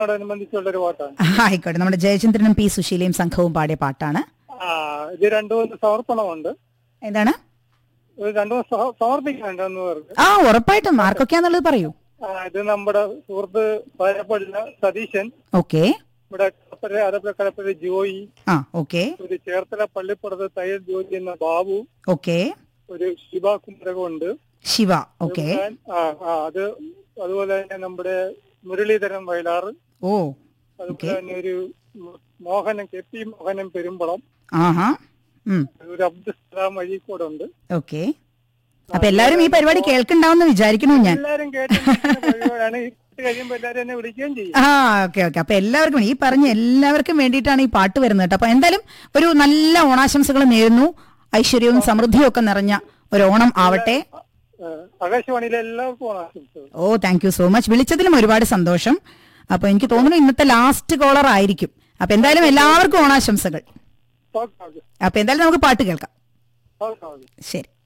ഓണത്തോടനുബന്ധിച്ചുള്ള ഒരു പാട്ടാണ് ആയിക്കോട്ടെ നമ്മുടെ ജയചന്ദ്രനും പി സുശീലയും സംഘവും പാടിയ പാട്ടാണ് ആ ഇത് രണ്ടു മൂന്ന് സമർപ്പണമുണ്ട് എന്താണ് ഇത് രണ്ടു മൂന്ന് സഹ- സമർപ്പിക്കുന്നുണ്ട് എന്ന് പേർക്ക് ആ ഉറപ്പായിട്ടും ആർക്കൊക്കെയാന്നുള്ളത് പറയൂ ആ, ഇത് നമ്മുടെ സുഹൃത്ത് പാലപ്പള്ള സതീശൻ ഓക്കെ ഇവിടെ കടപ്പര ആലപ്പുഴ കടപ്പര ജോയി ആ ഓക്കെ ഒരു ചേർത്തല പള്ളിപ്പുറത്ത് തയ്യൽ ജോലി എന്ന ബാബു ഓക്കെ ഒരു ശിവ കുമരകമുണ്ട് ശിവ ഓക്കെ ആ ആ അത് അതുപോലെ തന്നെ നമ്മുടെ മുരളീധരൻ വയലാറ് ഓ അതുപോലെ തന്നെ ഒരു മോഹനം കെ പി മോഹനം പെരുമ്പളം ആഹാ ഉം ഒരു അബ്ദുൽ സലാം അഴീക്കോടുണ്ട് ഓക്കെ അപ്പൊ എല്ലാവരും ഈ പരിപാടി കേൾക്കണ്ടാവുന്ന വിചാരിക്കണു ഞാൻ എല്ലാരും കേട്ടിരിക്കുന്ന പരിപാടിയാണ് ഈ പാട്ട് കഴിയുമ്പോ എല്ലാരും എന്നെ വിളിക്കുകയും ചെയ്യും ആ ഓക്കെ ഓക്കെ അപ്പൊ എല്ലാവർക്കും ഈ പറഞ്ഞ എല്ലാവർക്കും വേണ്ടിയിട്ടാണ് ഈ പാട്ട് വരുന്നത് കേട്ടോ അപ്പൊ എന്തായാലും ഒരു നല്ല ഓണാശംസകൾ നേരുന്നു ഐശ്വര്യവും സമൃദ്ധിയും ഒക്കെ നിറഞ്ഞ ഒരു ഓണം ആവട്ടെ ആ, ആകാശവാണിയിലെ എല്ലാവർക്കും ആശംസകൾ oh thank you so much വിളിച്ചതിലും ഒരുപാട് സന്തോഷം അപ്പൊ എനിക്ക് തോന്നുന്നു ഇന്നത്തെ ലാസ്റ്റ് കോളർ ആയിരിക്കും അപ്പൊ എന്തായാലും എല്ലാവർക്കും ഓണാശംസകൾ ഓക്കെ ഓക്കെ അപ്പൊ എന്തായാലും നമുക്ക് പാട്ട് കേൾക്കാം ഓക്കെ ഓക്കെ ശരി